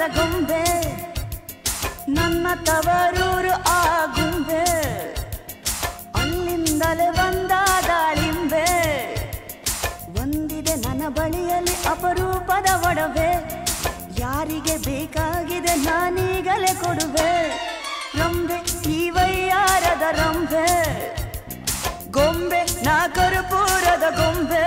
ಕರ್ಪೂರದ ಗೊಂಬೆ ನನ್ನ ತವರೂರು ಆ ಗುಂಬೆ ಅಲ್ಲಿಂದಲೇ ಬಂದ ದಾಳಿಂಬೆ ಒಂದಿದೆ ನನ್ನ ಬಳಿಯಲ್ಲಿ ಅಪರೂಪದ ಒಡವೆ ಯಾರಿಗೆ ಬೇಕಾಗಿದೆ ನಾನೀಗಲೇ ಕೊಡುವೆ ರಂಬೆ ಈ ವೈಯಾರದ ರಂಬೆ ಗೊಂಬೆ ನಾ ಕರ್ಪೂರದ ಗೊಂಬೆ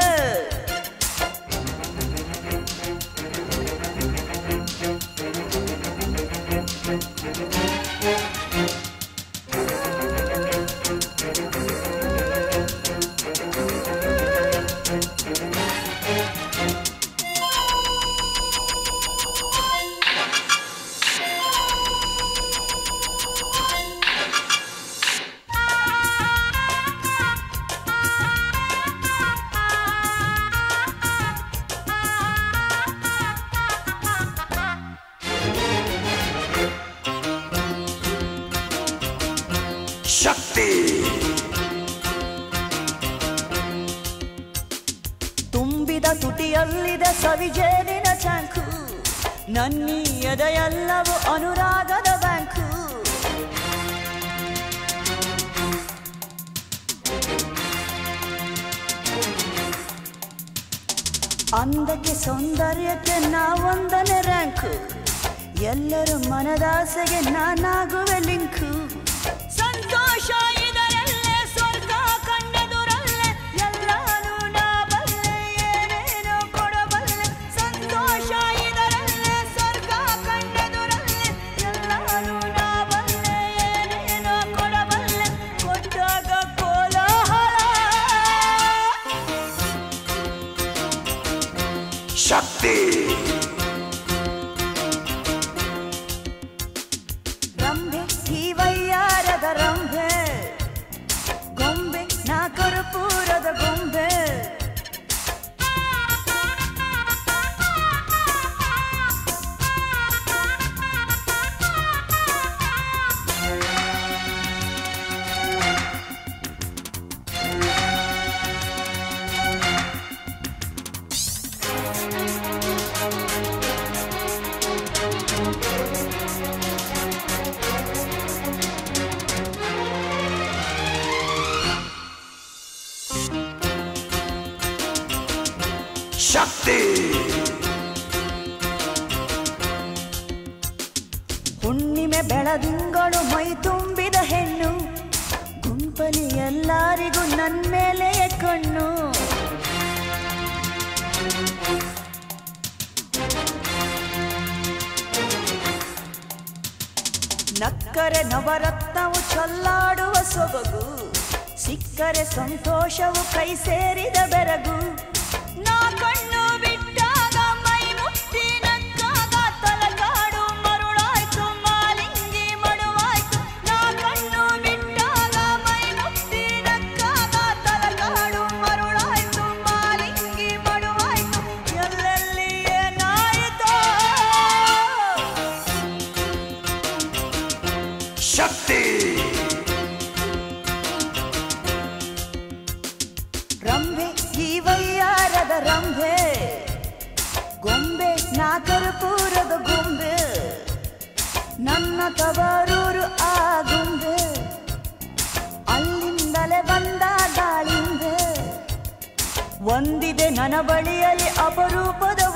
ಶಕ್ತಿ ತುಂಬಿದ ತುಟಿಯಲ್ಲಿದೆ ಸವಿಜೇನಿನ ಚಾಂಕು ನನ್ನೀ ಎದೆಯೆಲ್ಲವೂ ಅನುರಾಗದ ಬ್ಯಾಂಕು ಅಂದಕ್ಕೆ ಸೌಂದರ್ಯಕ್ಕೆ ನಾವೊಂದನೇ ರ್ಯಾಂಕು ಎಲ್ಲರೂ ಮನದಾಸೆಗೆ ನಾನಾಗುವೆ ಲಿಂಕು ಸಂತೋಷ ಇದರಲ್ಲೇ ಸ್ವರ್ಗ ಕಣ್ಣೆದುರಲ್ಲೇ ಎಲ್ಲಾನು ನಾ ಬಲ್ಲೆ ಏನೇನೋ ಕೊಡಬಲ್ಲೆ ಸಂತೋಷ ಇದರಲ್ಲೇ ಸ್ವರ್ಗ ಕಣ್ಣೆದುರಲ್ಲೇ ಎಲ್ಲಾನು ನಾ ಬಲ್ಲೆ ಏನೇನೋ ಕೊಡಬಲ್ಲೆ ಕೊಟ್ಟಾಗ ಕೋಲಾಹಲ ಶಕ್ತಿ ರಂಬೆ ಈ ವೈಯಾರದ ರಂಬೆ ಗೊಂಬೆ ನಾ ಕರ್ಪೂರದ ಗೊಂಬೆ ಶಕ್ತಿ ಹುಣ್ಣಿಮೆ ಬೆಳದಿಂಗಳು ಮೈ ತುಂಬಿದ ಹೆಣ್ಣು ಗುಂಪಲಿ ಎಲ್ಲರಿಗೂ ನನ್ ಮೇಲೆ ಕಣ್ಣು ನಕ್ಕರೆ ನವರತ್ನವು ಚಲ್ಲಾಡುವ ಸೊಬಗು ಸಿಕ್ಕರೆ ಸಂತೋಷವು ಕೈ ಸೇರಿದ ಬೆರಗು ನಾ ಕಣ್ಣು ಬಿಟ್ಟಾಗ ಮೈ ಮುಟ್ಟಿ ನಕ್ಕಾಗ ತಲಕಾಡು ಮರುಳಾಯ್ತು ಮಾಲಿಂಗಿ ಮಡುವಾಯ್ತು ನಾ ಕಣ್ಣು ಬಿಟ್ಟಾಗ ಮೈ ಮುಟ್ಟಿ ನಕ್ಕಾಗ ತಲಕಾಡು ಮರುಳಾಯ್ತು ಮಾಲಿಂಗಿ ಮಡುವಾಯ್ತು ಎಲ್ಲೆಲ್ಲಿ ಏನಾಯಿತೋ ಶಕ್ತಿ ರಂಭೆ ಈ ವೈಯಾರದ ರಂಭೆ ಗೊಂಬೆ ನಾ ಕರ್ಪೂರದ ಗೊಂಬೆ ನನ್ನ ತವರೂರು ಆ ಗೊಂಬೆ ಅಲ್ಲಿಂದಲೇ ಬಂದ ದಾಳಿಂಬೆ ಒಂದಿದೆ ನನ್ನ ಬಳಿಯಲ್ಲಿ ಅಪರೂಪದ